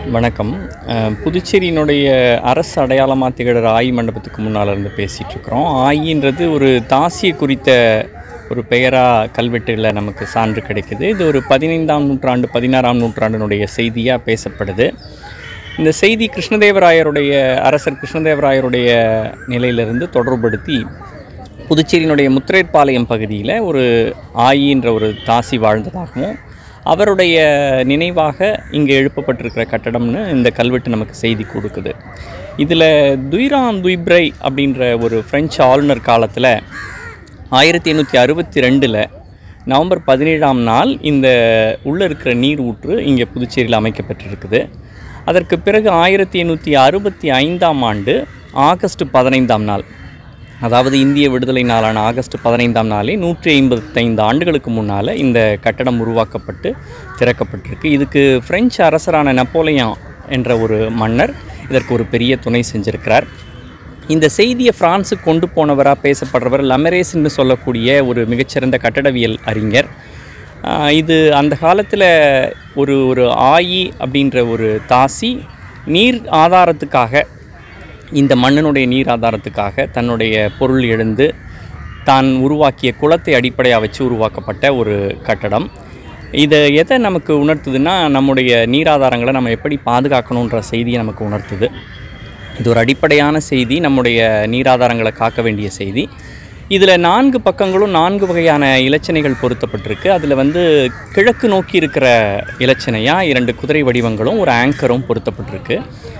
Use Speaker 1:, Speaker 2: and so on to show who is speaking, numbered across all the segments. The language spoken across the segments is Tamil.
Speaker 1: வணக்கம் அஹ், புதுச்சேரியினுடைய அரசு அடையாளமாக திகழற ஆயி மண்டபத்துக்கு முன்னால் இருந்து பேசிகிட்டு இருக்கிறோம் ஆயின்றது ஒரு தாசியை குறித்த ஒரு பெயராக கல்வெட்டுகளில் நமக்கு சான்று கிடைக்குது இது ஒரு பதினைந்தாம் நூற்றாண்டு பதினாறாம் நூற்றாண்டினுடைய செய்தியாக பேசப்படுது இந்த செய்தி கிருஷ்ணதேவராயருடைய அரசர் கிருஷ்ணதேவராயருடைய நிலையிலிருந்து தொடர்படுத்தி புதுச்சேரியினுடைய முத்திரைப்பாளையம் பகுதியில் ஒரு ஆயின்ற ஒரு தாசி வாழ்ந்ததாகவும் அவருடைய நினைவாக இங்கே எழுப்பப்பட்டிருக்கிற கட்டடம்னு இந்த கல்வெட்டு நமக்கு செய்தி கொடுக்குது இதில் துய்ராம் துய்ப்ரை அப்படின்ற ஒரு ஃப்ரெஞ்சு ஆளுநர் காலத்தில் ஆயிரத்தி எண்ணூற்றி அறுபத்தி ரெண்டில் நவம்பர் பதினேழாம் நாள் இந்த உள்ளே இருக்கிற நீர் ஊற்று இங்கே புதுச்சேரியில் அமைக்கப்பட்டிருக்குது அதற்கு பிறகு ஆயிரத்தி எண்ணூற்றி அறுபத்தி ஐந்தாம் ஆண்டு ஆகஸ்ட் பதினைந்தாம் நாள் அதாவது இந்திய விடுதலை நாளான ஆகஸ்ட் பதினைந்தாம் நாளே நூற்றி ஐம்பத்தைந்து ஆண்டுகளுக்கு முன்னால் இந்த கட்டடம் உருவாக்கப்பட்டு திறக்கப்பட்டிருக்கு இதுக்கு பிரெஞ்சு அரசரான நெப்போலியன் என்ற ஒரு மன்னர் இதற்கு ஒரு பெரிய துணை செஞ்சிருக்கிறார் இந்த செய்தியை பிரான்ஸுக்கு கொண்டு போனவராக பேசப்படுறவர் லமெரேஸ்ன்னு சொல்லக்கூடிய ஒரு மிகச்சிறந்த கட்டடவியல் அறிஞர் ஆஹ் இது அந்த காலத்தில் ஒரு ஒரு ஆயி அப்படின்ற ஒரு தாசி நீர் ஆதாரத்துக்காக இந்த மண்ணினுடைய நீர் ஆதாரத்துக்காக தன்னுடைய பொருள் எழுந்து தான் உருவாக்கிய குளத்தை அடிப்படையாக வச்சு உருவாக்கப்பட்ட ஒரு கட்டடம் இதை எதை நமக்கு உணர்த்துதுன்னா நம்முடைய நீராதாரங்களை நம்ம எப்படி பாதுகாக்கணுன்ற செய்தியை நமக்கு உணர்த்துது இது ஒரு அடிப்படையான செய்தி நம்முடைய நீராதாரங்களை காக்க வேண்டிய செய்தி இதில் நான்கு பக்கங்களும் நான்கு வகையான இலச்சனைகள் பொருத்தப்பட்டிருக்கு அதில் வந்து கிழக்கு நோக்கி இருக்கிற இலச்சனையாக இரண்டு குதிரை வடிவங்களும் ஒரு ஆங்கரும் பொருத்தப்பட்டிருக்கு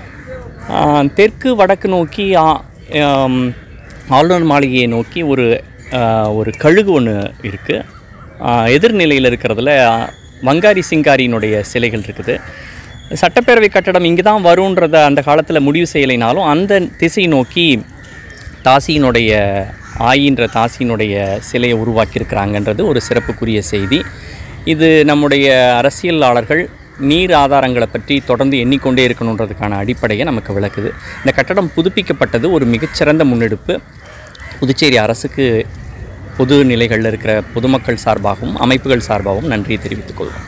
Speaker 1: ஆஹ் தெற்கு வடக்கு நோக்கி ஆ- ஆம், ஆளுநர் மாளிகையை நோக்கி ஒரு ஆஹ், ஒரு கழுகு ஒன்று இருக்குது எதிர்நிலையில் இருக்கிறதுல வங்காரி சிங்காரியினுடைய சிலைகள் இருக்குது சட்டப்பேரவை கட்டடம் இங்கே தான் வருன்றத அந்த காலத்தில் முடிவு செய்யலைனாலும் அந்த திசை நோக்கி தாசியினுடைய ஆயின்ற தாசியினுடைய சிலையை உருவாக்கியிருக்கிறாங்கன்றது ஒரு சிறப்புக்குரிய செய்தி இது நம்முடைய அரசியலாளர்கள் நீர் ஆதாரங்களை பற்றி தொடர்ந்து எண்ணிக்கொண்டே இருக்கணுன்றதுக்கான அடிப்படையை நமக்கு விளக்குது இந்த கட்டடம் புதுப்பிக்கப்பட்டது ஒரு மிகச்சிறந்த முன்னெடுப்பு புதுச்சேரி அரசுக்கு பொது நிலைகளில் இருக்கிற பொதுமக்கள் சார்பாகவும் அமைப்புகள் சார்பாகவும் நன்றியை தெரிவித்துக் கொள்வோம்